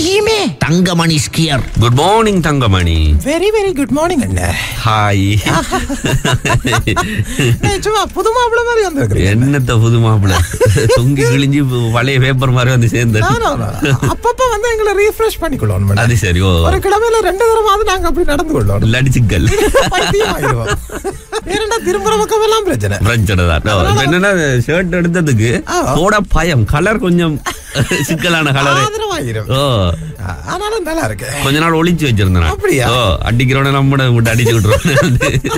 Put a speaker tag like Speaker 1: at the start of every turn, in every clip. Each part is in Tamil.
Speaker 1: டீமே
Speaker 2: தங்கமணி ஸ்கியர்
Speaker 3: good morning Thangamani
Speaker 1: very very good morning அண்ணா
Speaker 3: ஹாய்
Speaker 1: ஏய், சும்மா புது மாப்பிள்ள மாதிரி வந்திருக்கிறீங்க
Speaker 3: என்னத்த புது மாப்பிள்ள தொங்கி கிழிஞ்சு பழைய பேப்பர் மாதிரி வந்து சேர்ந்து
Speaker 1: No, no, no. அப்பப்ப வந்து எங்களை ரீஃப்ரெஷ் பண்ணிக்கொள்ளணும் madam.
Speaker 3: அது சரி ஓ
Speaker 1: ஒரு கிழமையில ரெண்டு தடவை நாங்க அப்படி நடந்து கொள்ளணும்
Speaker 3: இல்லாடி சிக்கல்
Speaker 1: பைத்தியமாயிருவோம். ஏன்னா திரும்புற பக்கம் எல்லாம் பிரச்சனை
Speaker 3: பிரச்சனை தான் No, இப்ப என்னன்னா ஷர்ட் எடுத்ததுக்கு
Speaker 1: ஆ.
Speaker 3: போட பயம் கலர் கொஞ்சம் சிக்கலான கலர்
Speaker 1: ஆதரவாயிரும்
Speaker 3: ஓ
Speaker 1: ஆனாலும் நல்லா இருக்கு
Speaker 3: கொஞ்ச நாள் ஒளிச்சு வச்சிருந்தேன் நான்.
Speaker 1: அப்படியா?
Speaker 3: ஓ அடிக்கிறவன நம்ம விட்டு அடிச்சு விட்டுருவோம்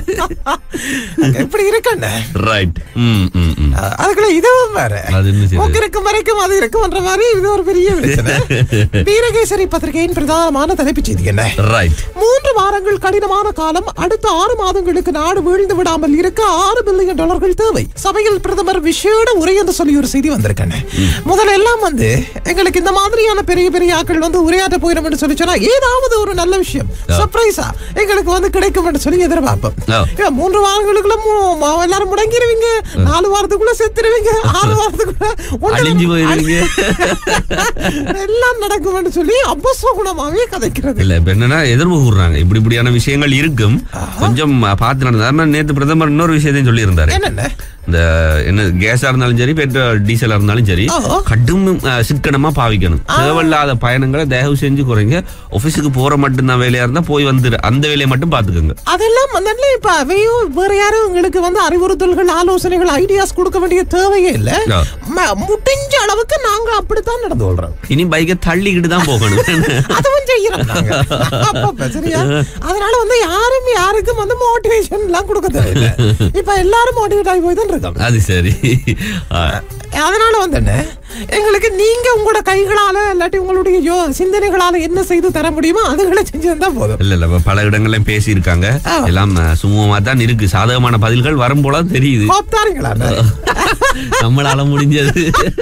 Speaker 1: எப்படி இருக்கண்ணே
Speaker 3: ரைட் ம் ம் ம்
Speaker 1: அதுக்குள்ள இதுவும் வேற
Speaker 3: அது இன்னும் சரி.
Speaker 1: மூக்கு இருக்கும் வரைக்கும் அது இருக்கும்ன்ற மாதிரி இது ஒரு பெரிய பிரச்சனை வீரகேசரி பத்திரிகையின் பிரதானமான தலைப்புச் செய்தி என்ன
Speaker 3: ரைட்
Speaker 1: மூன்று வாரங்கள் கடினமான காலம் அடுத்த ஆறு மாதங்களுக்கு நாடு வீழ்ந்து விடாமல் இருக்க ஆறு பில்லியன் டாலர்கள் தேவை சபையில் பிரதமர் விசேட உரை என்று சொல்லி ஒரு செய்தி வந்திருக்கேன் முதல்ல எல்லாம் வந்து எங்களுக்கு இந்த மாதிரியான பெரிய பெரிய ஆட்கள் வந்து உரையாற்ற போயிடும் என்று சொல்லி சொன்னா ஏதாவது ஒரு நல்ல விஷயம் சர்ப்ரைஸா எங்களுக்கு வந்து கிடைக்கும் என்று சொல்லி எதிர்பார்ப்போம்
Speaker 3: ஆ.
Speaker 1: ஏன் மூன்று வாரங்களுக்குள்ள மு- ம- எல்லாரும் முடங்கிருவீங்க நாலு வாரத்துக்குள்ள செத்துருவீங்க ஆறு வாரத்துக்குள்ள ஒண்ணு
Speaker 3: அழிஞ்சு போயிருவீங்க.
Speaker 1: எல்லாம் நடக்கும் என்று சொல்லி அபஸ்வகுணமாவே கதைக்கிறது
Speaker 3: இல்ல இப்ப என்னன்னா எதிர்ப்பு கூறுறாங்க இப்படி இப்படியான விஷயங்கள் இருக்கும் கொஞ்சம் பார்த்து நடந்தா நேத்து பிரதமர் இன்னொரு விஷயத்தையும் சொல்லி இருந்தாரு
Speaker 1: என்னென்ன
Speaker 3: இந்த என்ன கேஸா இருந்தாலும் சரி பெட்ரோல் டீசலா இருந்தாலும் சரி
Speaker 1: ஆ.
Speaker 3: கடும் அஹ், சிக்கனமா பாவிக்கணும் தேவையில்லாத பயணங்களை தயவு செஞ்சு குறைங்க ஆபீஸுக்கு போற மட்டும்தான் வேலையா இருந்தா போய் வந்துரு அந்த வேலையை மட்டும் பாத்துக்கோங்க
Speaker 1: அதெல்லாம் வந்து இப்ப அவையும் வேற யாரும் உங்களுக்கு வந்து அறிவுறுத்தல்கள் ஆலோசனைகள் ஐடியாஸ் கொடுக்க வேண்டிய தேவையே இல்ல
Speaker 3: ஆ.
Speaker 1: ம- முடிஞ்ச அளவுக்கு நாங்க அப்படித்தான் நடந்து கொள்றோம்
Speaker 3: இனி பைக்கை தள்ளிக்கிட்டு தான் போகணும்
Speaker 1: அதுவும் செய்யறோம் நாங்க. அப்பப்ப, சரியா அதனால வந்து யாரும் யாருக்கும் வந்து மோட்டிவேஷன் எல்லாம் கொடுக்க தேவையில்லை இப்ப எல்லாரும் மோட்டிவேட் ஆகி போய் தான் இருக்கோம்
Speaker 3: அது சரி ஆ,
Speaker 1: அதனால வந்து என்ன எங்களுக்கு நீங்க உங்களோட கைகளால இல்லாட்டி உங்களுடைய யோ சிந்தனைகளால என்ன செய்து தர முடியுமோ அதுகளை செஞ்சு தந்தா போதும்
Speaker 3: இல்ல இல்ல இப்ப பல இடங்கள்லயும் பேசி இருக்காங்க
Speaker 1: ஆ.
Speaker 3: எல்லாம் அஹ், சுமூகமா தான் இருக்கு சாதகமான பதில்கள் வரும் போல தெரியுது
Speaker 1: கோப்தாரிங்களா
Speaker 3: நம்மளால முடிஞ்சது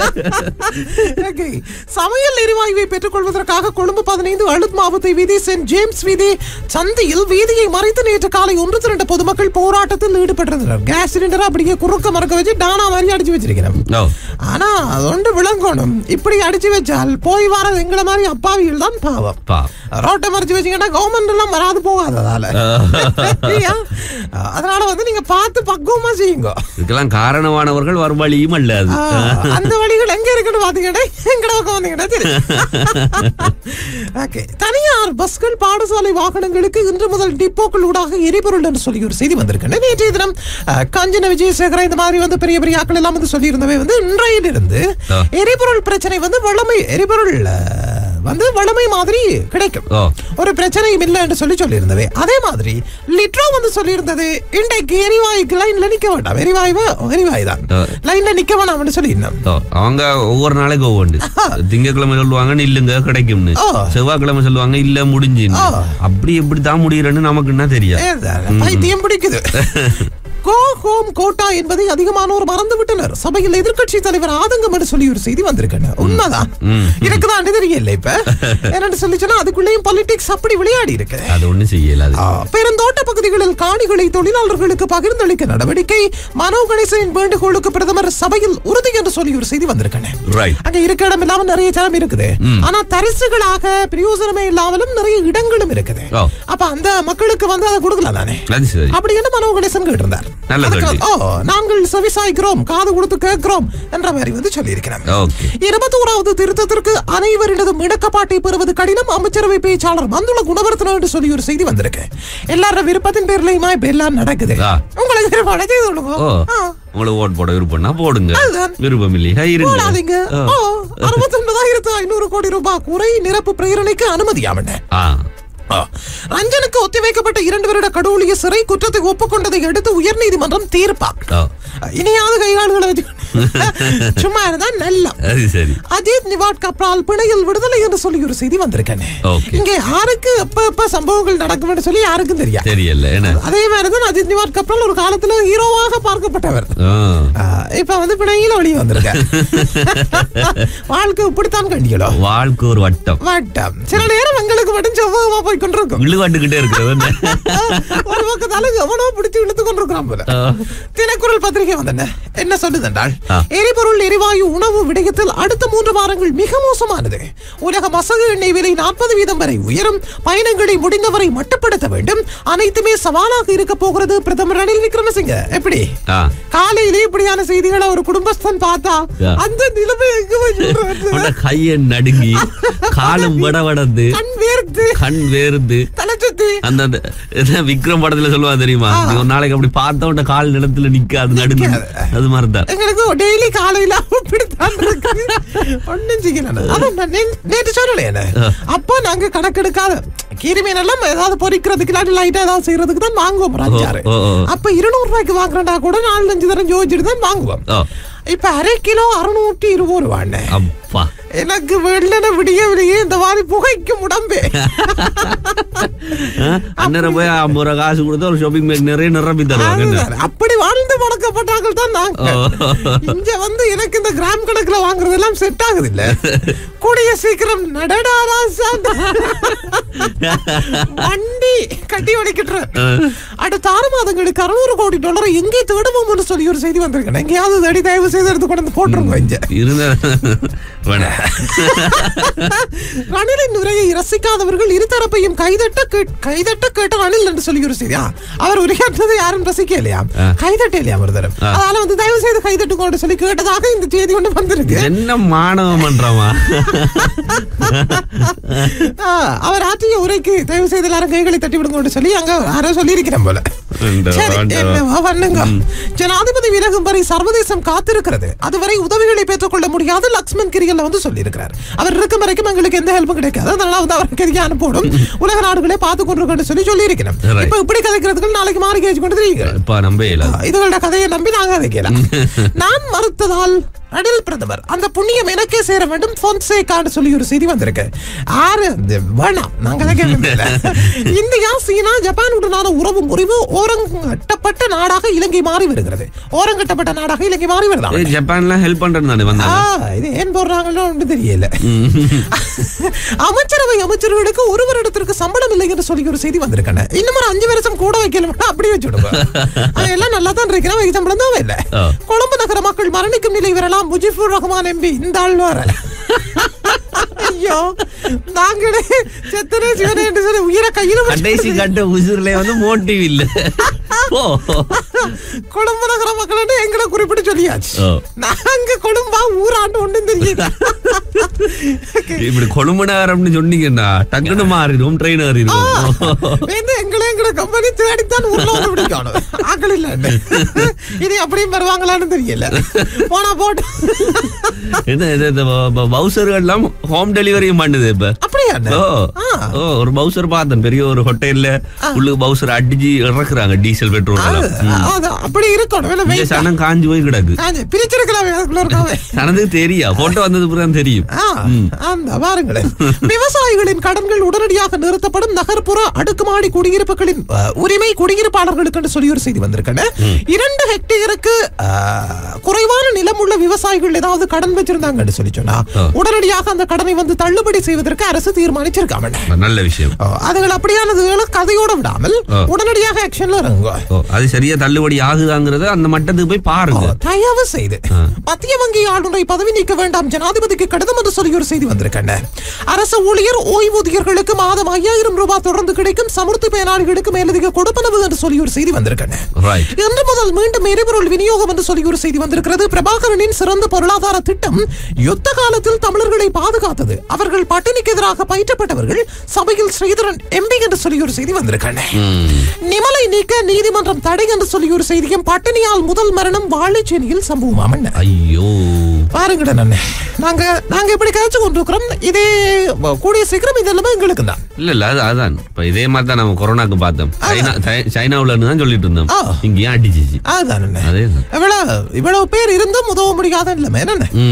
Speaker 1: Okay. சமையல் எரிவாயுவை பெற்றுக் கொள்வதற்காக கொழும்பு பதினைந்து அழுத் மாவத்தை வீதி சென்ட் ஜேம்ஸ் வீதி சந்தையில் வீதியை மறைத்து நேற்று காலை ஒன்று திரண்ட பொதுமக்கள் போராட்டத்தில் ஈடுபட்டிருந்தனர் கேஸ் சிலிண்டரை அப்படியே குறுக்க மறக்க வச்சு டானா மாதிரி அடிச்சு வச்சிருக்கிறோம்
Speaker 3: ஓ
Speaker 1: ஆனா அது ஒன்று விளங்கணும் இப்படி அடிச்சு வச்சால் போய் வர எங்களை மாதிரி அப்பாவிகள் தான் பாவம்
Speaker 3: பா
Speaker 1: ரோட்டை மறைச்சு வச்சீங்கன்னா கவர்மெண்ட் எல்லாம் வராது போகாததால சரியா? அதனால வந்து நீங்க பார்த்து பக்குவமா செய்யுங்க
Speaker 3: இதுக்கெல்லாம் காரணமானவர்கள் வரும் வழியும் அல்ல அது
Speaker 1: ஆ, அந்த வழிகள் எங்க இருக்குன்னு பாத்தீங்கன்னா எங்கட பக்கம் வந்தீங்கன்னா தெரியும் ஓகே தனியார் பஸ்கள் பாடசாலை வாகனங்களுக்கு இன்று முதல் டிப்போக்கள் ஊடாக எரிபொருள் என்று சொல்லி ஒரு செய்தி வந்திருக்கு நேற்றைய தினம் ஆ, காஞ்சன விஜயசேகர இந்த மாதிரி வந்து பெரிய பெரிய ஆட்கள் எல்லாம் வந்து சொல்லியிருந்தவை வந்து இன்றையிலிருந்து
Speaker 3: ஆ.
Speaker 1: எரிபொருள் பிரச்சனை வந்து வளமை எரிபொருள் ஆ, வந்து வளமை மாதிரி கிடைக்கும்
Speaker 3: ஓ
Speaker 1: ஒரு பிரச்சனையும் இல்லை என்று சொல்லி சொல்லியிருந்தவை அதே மாதிரி லிட்ரோ வந்து சொல்லியிருந்தது இன்றைக்கு எரிவாயுக்கு லைன்ல நிக்க வேண்டாம் எரிவாயு எரிவாயு தான்
Speaker 3: ஆ.
Speaker 1: லைன்ல நிக்க வேணாம்னு சொல்லியிருந்தோம்
Speaker 3: ஓ, அவங்க ஒவ்வொரு நாளைக்கு ஒவ்வொன்று திங்கக்கிழமை சொல்லுவாங்க இல்லைங்க கிடைக்கும்னு
Speaker 1: ஆ.
Speaker 3: செவ்வாய்க்கிழமை சொல்லுவாங்க இல்ல முடிஞ்சுன்னு
Speaker 1: ஆ.
Speaker 3: அப்படி எப்படி தான் முடியறன்னு நமக்கு என்ன தெரியாது
Speaker 1: ஏ, பைத்தியம் பிடிக்குது கோ ஹோம் கோட்டா என்பதை அதிகமானோர் மறந்து விட்டனர் சபையில் எதிர்க்கட்சி தலைவர் ஆதங்கம் என்று சொல்லி ஒரு செய்தி வந்திருக்கேன் உண்மைதான்
Speaker 3: ம்.
Speaker 1: எனக்கு தான் தெரியல இப்ப என்னன்னு சொல்லி சொன்னா அதுக்குள்ளேயும் பாலிடிக்ஸ் அப்படி விளையாடி இருக்கு
Speaker 3: அது ஒண்ணும் செய்யல அது
Speaker 1: ஆ, பெருந்தோட்ட பகுதிகளில் காணிகளை தொழிலாளர்களுக்கு பகிர்ந்தளிக்க நடவடிக்கை மனோ கணேசனின் வேண்டுகோளுக்கு பிரதமர் சபையில் உறுதி என்று சொல்லி ஒரு செய்தி வந்திருக்கேன்
Speaker 3: ரைட்
Speaker 1: அங்க இருக்க இடம் இல்லாம நிறைய ஜனம் இருக்குது ஆனா தரிசுகளாக பிரயோஜனமே இல்லாமலும் நிறைய இடங்களும் இருக்குது
Speaker 3: ஓ.
Speaker 1: அப்ப அந்த மக்களுக்கு வந்து அதை கொடுக்கலாம் தானே
Speaker 3: அது சரி
Speaker 1: அப்படி என்ன மனோ கணேசன் கேட்டிருந்தார்
Speaker 3: நல்ல
Speaker 1: அதுக்கு
Speaker 3: கேள்வி.
Speaker 1: வந்து, ஓ நாங்கள் செவிசாய்க்கிறோம் காது கொடுத்து கேட்கிறோம் என்ற மாதிரி வந்து சொல்லியிருக்கிறேன்
Speaker 3: ஓகே
Speaker 1: இருபத்தோராவது திருத்தத்திற்கு அனைவரினதும் இணக்கப்பாட்டை பெறுவது கடினம் அமைச்சரவை பேச்சாளர் மந்துள குணவர்த்தன என்று சொல்லி ஒரு செய்தி வந்திருக்கு எல்லார விருப்பத்தின் பேர்லயுமா இப்ப எல்லாம் நடக்குது
Speaker 3: ஆ.
Speaker 1: உங்களுக்கு விருப்பம் செய்து கொள்ளுங்க
Speaker 3: ஓ
Speaker 1: ஆ.
Speaker 3: உங்களுக்கு ஓட் போட விருப்பம்னா போடுங்க
Speaker 1: அதுதான்.
Speaker 3: விருப்பம் இல்லையா இருங்க
Speaker 1: போடாதீங்க
Speaker 3: ஆ.
Speaker 1: ஓ அறுபத்தி ஒன்பதாயிரத்து ஐநூறு கோடி ரூபாய் குறை நிரப்பு பிரேரணைக்கு அனுமதியாமண்ண
Speaker 3: ஆ
Speaker 1: ரஞ்சனுக்கு ஒத்திவைக்கப்பட்ட இரண்டு வருட கடூழிய சிறை குற்றத்தை ஒப்புக்கொண்டதை அடுத்து உயர்நீதிமன்றம் தீர்ப்பா
Speaker 3: ஓ
Speaker 1: இனியாவது கைகால்களை வச்சு சும்மா இருந்தா நல்லா
Speaker 3: அது சரி
Speaker 1: அஜித் நிவாட் கப்ரால் பிணையில் விடுதலை என்று சொல்லி ஒரு செய்தி வந்திருக்கேன்
Speaker 3: Okay.
Speaker 1: இங்க யாருக்கு எப்ப எப்ப சம்பவங்கள் நடக்கும் சொல்லி யாருக்கும் தெரியாது
Speaker 3: தெரியல என்ன
Speaker 1: அதே மாதிரிதான் அஜித் நிவாட் கப்ரால் ஒரு காலத்துல ஹீரோவாக பார்க்கப்பட்டவர்
Speaker 3: ஆ.
Speaker 1: ஆ, இப்ப வந்து பிணையில வெளியே வந்திருக்க வாழ்க்கை இப்படித்தான் கண்டிக்கணும்
Speaker 3: வாழ்க்கை ஒரு வட்டம்
Speaker 1: வட்டம் சில நேரம் எங்களுக்கு மட்டும் செவ்வகமா போய் கொண்டிருக்கும்
Speaker 3: இழுவாட்டுக்கிட்டே இருக்கிறது என்ன?
Speaker 1: ஒரு பக்கத்தால எவனோ பிடிச்சு இழுத்து கொண்டிருக்கிறான் போல
Speaker 3: ஆ.
Speaker 1: தினக்குரல் பத்திரிகை வந்தன என்ன சொல்லுதென்றால்
Speaker 3: ஆ.
Speaker 1: எரிபொருள் எரிவாயு உணவு விடயத்தில் அடுத்த மூன்று வாரங்கள் மிக மோசமானது உலக மசகு எண்ணெய் விலை நாற்பது வீதம் வரை உயரும் பயணங்களை முடிந்தவரை மட்டுப்படுத்த வேண்டும் அனைத்துமே சவாலாக இருக்க போகிறது பிரதமர் ரணில் விக்ரமசிங்க எப்படி
Speaker 3: ஆ.
Speaker 1: காலையிலே இப்படியான செய்திகளை ஒரு குடும்பஸ்தன் பார்த்தா
Speaker 3: ஆ.
Speaker 1: அந்த நிலைமை எங்க போய் சொல்றது?
Speaker 3: உன்ன கைய நடுங்கி காலும் வடவடந்து
Speaker 1: கண் வேர்த்து
Speaker 3: கண் வேறுது
Speaker 1: தலை சுத்தி
Speaker 3: அந்த அந்த என்ன விக்ரம் படத்துல சொல்லுவா தெரியுமா நீ ஒரு நாளைக்கு அப்படி பார்த்த உடனே கால் நிலத்துல நிக்காது நடுங்கு அது மாதிரிதான்
Speaker 1: எங்களுக்கு டெய்லி காலையில அப்படித்தான் இருக்கு ஒண்ணும் செய்யல அதான் நான் நே- நேத்து சொல்லலையே அப்போ நாங்க கணக்கெடுக்காத கீரி மீன் எல்லாம் ஏதாவது பொரிக்கிறதுக்கு இல்லாட்டி லைட்டா ஏதாவது செய்யறதுக்கு தான் வாங்குவோம் ஒரு அஞ்சாறு
Speaker 3: ஓ, ஓ, ஓ.
Speaker 1: அப்ப இருநூறு ரூபாய்க்கு வாங்குறேன்டா கூட நாலு அஞ்சு தரம் யோசிச்சுட்டு தான் வாங்குவோம்
Speaker 3: ஓ
Speaker 1: இப்ப அரை கிலோ அறுநூற்றி இருபது ரூபாண்ணே
Speaker 3: அப்பா
Speaker 1: எனக்கு வெள்ளன விடியவிலேயே இந்த மாதிரி புகைக்கும் உடம்பே
Speaker 3: ஆ? அந்நேரம் போய் ஐம்பது ரூபா காசு கொடுத்து ஒரு ஷாப்பிங் பேக் நிறைய நிரப்பி தருவாங்க என்ன?
Speaker 1: அதுதான். அப்படி வாழ்ந்து பழக்கப்பட்டார்கள் தான் நாங்க இங்க வந்து எனக்கு இந்த கிராம் கணக்குல வாங்குறது எல்லாம் செட் ஆகுது இல்ல கூடிய சீக்கிரம் நடடா ராசா. வண்டி கட்டி வலிக்கிட்டு அடுத்த ஆறு மாதங்களுக்கு அறுநூறு கோடி டாலரை எங்கே தேடுவோம்னு சொல்லி ஒரு செய்தி வந்திருக்கேன் எங்கேயாவது தேடி தயவு செய்து எடுத்து கொண்டு வந்து போட்டுருங்க இங்க
Speaker 3: இருந்த வேணாம்.
Speaker 1: ரணிலின் உரையை ரசிக்காதவர்கள் இருதரப்பையும் கைதட்ட கேட்- கைதட்ட கேட்ட ரணில் என்று சொல்லி ஒரு செய்தியா அவர் உரையாற்றதை யாரும் ரசிக்க இல்லையா கைதட்ட இல்லையா ஒரு தரம் அதனால வந்து தயவு செய்து கைதட்டுக்கோன்னு சொல்லி கேட்டதாக இந்த செய்தி ஒண்ணு வந்திருக்கு
Speaker 3: என்ன மாணவம் பண்றாமா
Speaker 1: ஆ, அவர் ஆற்றிய உரைக்கு தயவு செய்து எல்லாரும் கைகளை தட்டி விடுங்கன்னு சொல்லி அங்க யாரோ சொல்லி இருக்கிறேன் போல
Speaker 3: ஆண்டவா,
Speaker 1: சரி,
Speaker 3: ஆண்டவா.
Speaker 1: என்னவோ பண்ணுங்க. ஜனாதிபதி விலகும் வரை சர்வதேசம் காத்திருக்கிறது அதுவரை உதவிகளை பெற்றுக்கொள்ள முடியாது லக்ஷ்மன் கிரியல்ல வந்து சொல்லியிருக்கிறார் அவர் இருக்கும் வரைக்கும் எங்களுக்கு எந்த ஹெல்ப்பும் கிடைக்காது அதனால வந்து அவர் கிரியா அனுப்பணும் உலக நாடுகளே பார்த்து கொண்டிருக்கணும் சொல்லி சொல்லி இருக்கிறோம்
Speaker 3: Right.
Speaker 1: இப்ப இப்படி கதைக்கிறதுக்கு நாளைக்கு மாறி கேச்சு கொண்டு தெரியுங்க
Speaker 3: இப்ப நம்ப இயலாது
Speaker 1: இதுகளோட கதையை நம்பி நாங்க கதைக்கலாம் நான் மறுத்ததால் ரணில் பிரதமர் அந்த புண்ணியம் எனக்கே சேர வேண்டும் பொன்சேகான்னு சொல்லி ஒரு செய்தி வந்திருக்கு ஆறு இந்த வேணாம் நாங்க கதைக்க விரும்பல. இந்தியா சீனா ஜப்பானுடனான உறவு முறிவு ஓரங்கட்டப்பட்ட நாடாக இலங்கை மாறி வருகிறது ஓரங்கட்டப்பட்ட நாடாக இலங்கை மாறி வருதா
Speaker 3: ஏய், ஜப்பான்ல ஹெல்ப் பண்றது தானே
Speaker 1: ஆ,
Speaker 3: வந்தாங்க
Speaker 1: இது ஏன் போடுறாங்களோ ஒன்று தெரியல அமைச்சரவை அமைச்சர்களுக்கு ஒரு வருடத்திற்கு சம்பளம் இல்லை என்று சொல்லி ஒரு செய்தி வந்திருக்கேன் இன்னும் ஒரு அஞ்சு வருஷம் கூட வைக்கல அப்படியே வச்சுடுங்க எல்லாம் நல்லா தான் இருக்கிறேன் வைக்க சம்பளம் தான் இல்லை
Speaker 3: ஆ.
Speaker 1: கொழும்பு நகர மக்கள் மரணிக்கும் நிலை வரலாம் முஜிபுர் ரஹ்மான் எம்பி இந்த ஆள் வர ஐயோ நாங்களே செத்தனே சிவனே என்று சொல்லி உயிரை கையில
Speaker 3: கடைசி கட்ட உசுர்ல வந்து மோட்டிவ் இல்ல ஓ
Speaker 1: கொழும்பு நகர மக்கள் எங்களை குறிப்பிட்டு சொல்லியாச்சு
Speaker 3: ஓ.
Speaker 1: நாங்க கொழும்பா ஊராண்டு ஒன்றும் தெரியல
Speaker 3: இப்படி கொழும்பு நகரம்னு சொன்னீங்கன்னா டக்குனு மாறிடும் ட்ரெயின் ஏறிடும்
Speaker 1: வேந்து எங்களை எங்களை கம்பெனி தேடித்தான் ஊர்ல வந்து பிடிக்கணும் ஆக்கள் இல்ல இது அப்படியும் வருவாங்களான்னு தெரியல போனா போட்டு
Speaker 3: என்ன இது இந்த பவுசர்கள் எல்லாம் ஹோம் டெலிவரியும் பண்ணுது இப்ப
Speaker 1: அப்படியா அண்ணே?
Speaker 3: ஓ
Speaker 1: ஆ.
Speaker 3: ஓ ஒரு பவுசர் பார்த்தேன் பெரிய ஒரு ஹோட்டல்ல உள்ளுக்கு பவுசர் அடிச்சு இறக்குறாங்க டீசல் பெட்ரோல் எல்லாம் ம்.
Speaker 1: அது அப்படி இருக்கணும் வேலை
Speaker 3: இங்க
Speaker 1: வெயிட்
Speaker 3: சனம் காஞ்சு போய் கிடக்கு
Speaker 1: பிரிச்சிருக்கலாம் அதுக்குள்ள இருக்காவே
Speaker 3: சனதுக்கு தெரியா போட்டோ வந்தது பிறகு தெரியும்
Speaker 1: ஆ, அந்த பாருங்களேன் விவசாயிகளின் கடன்கள் உடனடியாக நிறுத்தப்படும் நகர்ப்புற அடுக்குமாடி குடியிருப்புகளின் அ, உரிமை குடியிருப்பாளர்களுக்கு என்று சொல்லி ஒரு செய்தி வந்திருக்கேன் இரண்டு ஹெக்டேருக்கு அ, குறைவான நிலம் உள்ள விவசாயிகள் ஏதாவது கடன் வச்சிருந்தாங்கன்னு சொல்லி சொன்னா
Speaker 3: ஆ.
Speaker 1: உடனடியாக அந்த கடனை வந்து தள்ளுபடி செய்வதற்கு அரசு தீர்மானிச்சிருக்காம
Speaker 3: நல்ல விஷயம்
Speaker 1: அதுகள் அப்படியானதுகளை கதையோட விடாமல்
Speaker 3: ஆ.
Speaker 1: உடனடியாக ஆக்ஷன்ல இறங்குங்க
Speaker 3: ஓ அது சரியா தள்ளுபடி ஆகுதாங்கிறத அந்த மட்டத்துக்கு போய் பாருங்க
Speaker 1: தயவு செய்து மத்திய வங்கி ஆளுநரை பதவி நீக்க வேண்டாம் ஜனாதிபதிக்கு கடிதம் என்று சொல்லி ஒரு செய்தி வந்திருக்கேன் அரசு ஊழியர் ஓய்வூதியர்களுக்கு மாதம் ஐயாயிரம் ரூபாய் தொடர்ந்து கிடைக்கும் சமுர்த்தி பயனாளிகளுக்கு மேலதிக கொடுப்பனவு என்று சொல்லி ஒரு செய்தி வந்திருக்கேன்
Speaker 3: ரைட்
Speaker 1: இன்று முதல் மீண்டும் எரிபொருள் விநியோகம் என்று சொல்லி ஒரு செய்தி வந்திருக்கிறது பிரபாகரனின் சிறந்த பொருளாதார திட்டம் யுத்த காலத்தில் தமிழர்களை பாதுகாத்தது அவர்கள் பட்டினிக்கு எதிராக பயிற்றப்பட்டவர்கள் சபையில் ஸ்ரீதரன் எம்பி என்று சொல்லி ஒரு செய்தி வந்திருக்கேன் நிமலை நீக்க நீதிமன்றம் தடை என்று சொல்லி ஒரு செய்தியும் பட்டினியால் முதல் மரணம் வாழைச்சேனியில் சம்பவமாம் என்ன
Speaker 3: ஐயோ
Speaker 1: பாருங்கடா நான் நாங்க நாங்க இப்படி கதைச்சு கொண்டிருக்கிறோம் இதே கூடிய சீக்கிரம் இது எல்லாமே எங்களுக்கு தான்
Speaker 3: இல்ல இல்ல அது அதான் இப்ப இதே மாதிரி தான் நம்ம கொரோனாக்கு பார்த்தோம் சைனா சை- சைனாவுல இருந்து தான் சொல்லிட்டு இருந்தோம்
Speaker 1: ஆ.
Speaker 3: இங்கேயும் அடிச்சிச்சு
Speaker 1: அதுதான் என்ன
Speaker 3: அதே தான்
Speaker 1: இவ்வளவு இவ்வளவு பேர் இருந்தும் உதவ முடியாத நிலைமை என்ன
Speaker 3: ம்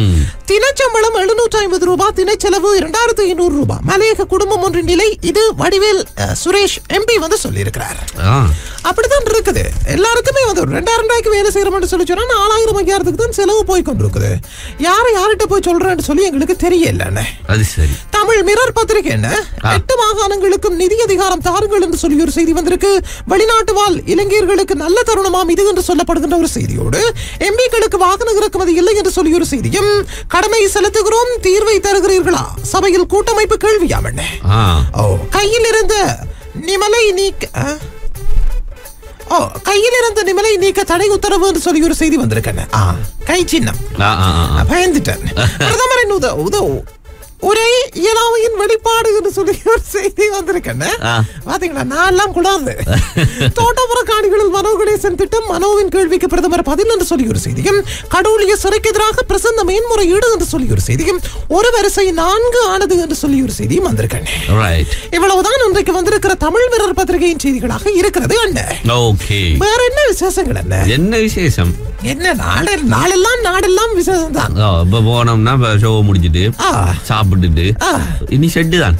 Speaker 1: தினச்சம்பளம் எழுநூற்றி ஐம்பது ரூபாய் தினச்செலவு இரண்டாயிரத்து ஐநூறு ரூபாய் மலையக குடும்பம் ஒன்றின் நிலை இது வடிவேல் அஹ், சுரேஷ் எம்பி வந்து சொல்லியிருக்கிறார்
Speaker 3: ஆ
Speaker 1: அப்படித்தான் இருக்குது எல்லாருக்குமே வந்து ஒரு ரெண்டாயிரம் ரூபாய்க்கு வேலை செய்யறோம்னு சொல்லி சொன்னா நாலாயிரம் ஐயாயிரத்துக்கு தான் செலவு போய் கொண்டிருக்குது யாரை யார்கிட்ட போய் சொல்றேன்னு சொல்லி எங்களுக்கு தெரியலன்னு
Speaker 3: அது சரி
Speaker 1: தமிழ் மிரர் பத்திரிகை என்ன எட்டு மாகாணங்களுக்கும் நிதி அதிகாரம் தாருங்கள் என்று சொல்லி ஒரு செய்தி வந்திருக்கு வெளிநாட்டு வாழ் இளைஞர்களுக்கு நல்ல தருணமாம் இது என்று சொல்லப்படுகின்ற ஒரு செய்தியோடு எம்பிக்களுக்கு வாகன இறக்குமதி இல்லை என்று சொல்லி ஒரு செய்தியும் கடமை செலுத்துகிறோம் தீர்வை தருகிறீர்களா சபையில் கூட்டமைப்பு கேள்வியாம் என்ன
Speaker 3: ஆ
Speaker 1: ஓ கையில் இருந்த நிமலை நீக்க ஆ? ஓ கையில் இருந்த நிமலை நீக்க தடை உத்தரவு என்று சொல்லி ஒரு செய்தி வந்திருக்கேன் ஆ கை சின்னம்
Speaker 3: ஆ ஆ ஆ, ஆ.
Speaker 1: பயந்துட்டேன் பிரதமரின் உத உத ஒரே இயலாமையின் வெளிப்பாடு என்று சொல்லி ஒரு செய்தி வந்திருக்கேன்
Speaker 3: ஆ.
Speaker 1: பாத்தீங்களா நான் எல்லாம் கூடாது தோட்டப்புற காணிகளில் மனோ கணேசன் திட்டம் மனோவின் கேள்விக்கு பிரதமர் பதில் என்று சொல்லி ஒரு செய்தியும் கடவுளிய சிறைக்கு எதிராக பிரசந்த மேன்முறையீடு என்று சொல்லி ஒரு செய்தியும் ஒரு வரிசை நான்கு ஆனது என்று சொல்லி ஒரு செய்தியும் வந்திருக்கேன்
Speaker 3: ரைட்
Speaker 1: இவ்வளவுதான் இன்றைக்கு வந்திருக்கிற தமிழ் மிரர் பத்திரிகையின் செய்திகளாக இருக்கிறது அண்ணன்
Speaker 3: ஓகே
Speaker 1: வேற என்ன விசேஷங்கள் என்ன
Speaker 3: என்ன விசேஷம்
Speaker 1: என்ன நாடு நாளெல்லாம் நாடெல்லாம் விசேஷம் தான்
Speaker 3: ஆ, இப்ப போனோம்னா ஷோ முடிச்சிட்டு
Speaker 1: ஆ.
Speaker 3: சாப்பிட்டுட்டு
Speaker 1: ஆ.
Speaker 3: இனி ஷெட்டு தான்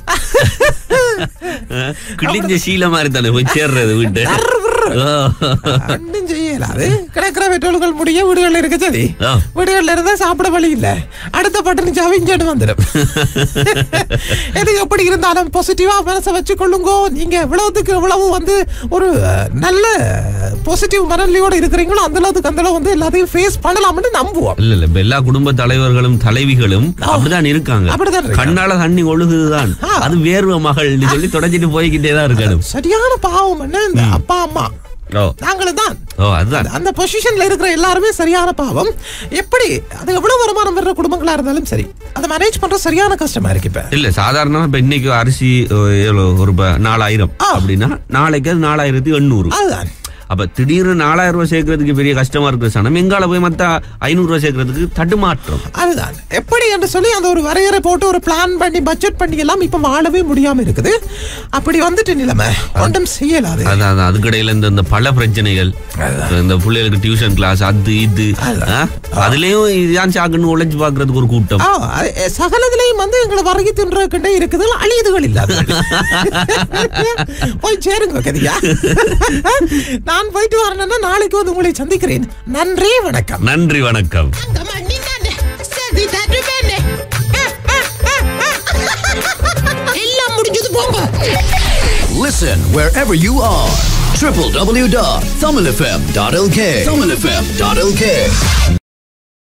Speaker 3: கிழிஞ்ச சீல மாதிரி தானே போய் சேர்றது வீட்டு ஆ.
Speaker 1: ஒன்றும் செய்யலாது கிடைக்கிற பெட்ரோல்கள் முடிய வீடுகள் இருக்க சரி
Speaker 3: ஆ.
Speaker 1: வீடுகள்ல இருந்தா சாப்பிட வழி இல்ல அடுத்த பட்டணம் சவிஞ்சோடு வந்துடும் எது எப்படி இருந்தாலும் பாசிட்டிவா மனசை வச்சுக்கொள்ளுங்கோ நீங்க எவ்வளவுக்கு எவ்வளவு வந்து ஒரு அஹ், நல்ல பாசிட்டிவ் மனநிலையோட இருக்கிறீங்களோ அந்த அளவுக்கு அந்த அளவு வந்து எல்லாத்தையும் ஃபேஸ் பண்ணலாம்னு நம்புவோம்
Speaker 3: இல்ல இல்ல இப்ப எல்லா குடும்ப தலைவர்களும் தலைவிகளும் அப்படிதான் இருக்காங்க
Speaker 1: அப்படிதான் இருக்காங்க.
Speaker 3: கண்ணால தண்ணி ஒழுகுதுதான்
Speaker 1: ஆ.
Speaker 3: அது வேர்வ மகள் சொல்லி தொடச்சிட்டு போய்கிட்டே தான் இருக்கணும்
Speaker 1: சரியான பாவம் என்ன இந்த அப்பா அம்மா
Speaker 3: ஓ
Speaker 1: நாங்களும் தான்
Speaker 3: ஓ அதுதான்
Speaker 1: அந்த பொசிஷன்ல இருக்கிற எல்லாருமே சரியான பாவம் எப்படி அது எவ்வளவு வருமானம் வர்ற குடும்பங்களா இருந்தாலும் சரி அதை மேனேஜ் பண்ற சரியான கஷ்டமா இருக்கு இப்ப
Speaker 3: இல்ல சாதாரணமா இப்ப இன்னைக்கு அரிசி அஹ், எவ்வளவு ஒரு ப- நாலாயிரம்
Speaker 1: ஆ.
Speaker 3: அப்படின்னா நாளைக்கு அது நாலாயிரத்தி எண்ணூறு
Speaker 1: அதுதான்
Speaker 3: அப்ப திடீர்னு நாலாயிரம் ரூபாய் சேர்க்கறதுக்கு பெரிய கஷ்டமா இருக்கிற சனம் எங்கால போய் மத்த ஐநூறு ரூபாய் சேர்க்கறதுக்கு தடுமாற்றம்
Speaker 1: அதுதான் எப்படி என்று சொல்லி அந்த ஒரு வரையறை போட்டு ஒரு பிளான் பண்ணி பட்ஜெட் பண்ணி எல்லாம் இப்ப வாழவே முடியாம இருக்குது அப்படி வந்துட்டு நிலைமை ஒன்றும் செய்யலாது
Speaker 3: அதான் அதான் அதுக்கிடையில இந்த இந்த பல பிரச்சனைகள் இந்த பிள்ளைகளுக்கு டியூஷன் கிளாஸ் அது இது ஆ? அதுலயும் இதுதான் சாக்குன்னு உழைச்சு பாக்குறதுக்கு ஒரு கூட்டம்
Speaker 1: ஆ, அது, எ, சகலதிலையும் வந்து எங்களை வரகி தின்றக்கிட்டே இருக்குது அழியுதுகள் இல்லாத போய் சேருங்க கதியா நான் போயிட்டு வரணும்னா நாளைக்கு வந்து உங்களை சந்திக்கிறேன் நன்றி வணக்கம்
Speaker 3: நன்றி வணக்கம்
Speaker 2: Come on, Nina. சரி தருவேனே எல்லாம் முடிஞ்சது போங்க
Speaker 4: Listen wherever you are. www.tamilfm.lk. Tamilfm.lk.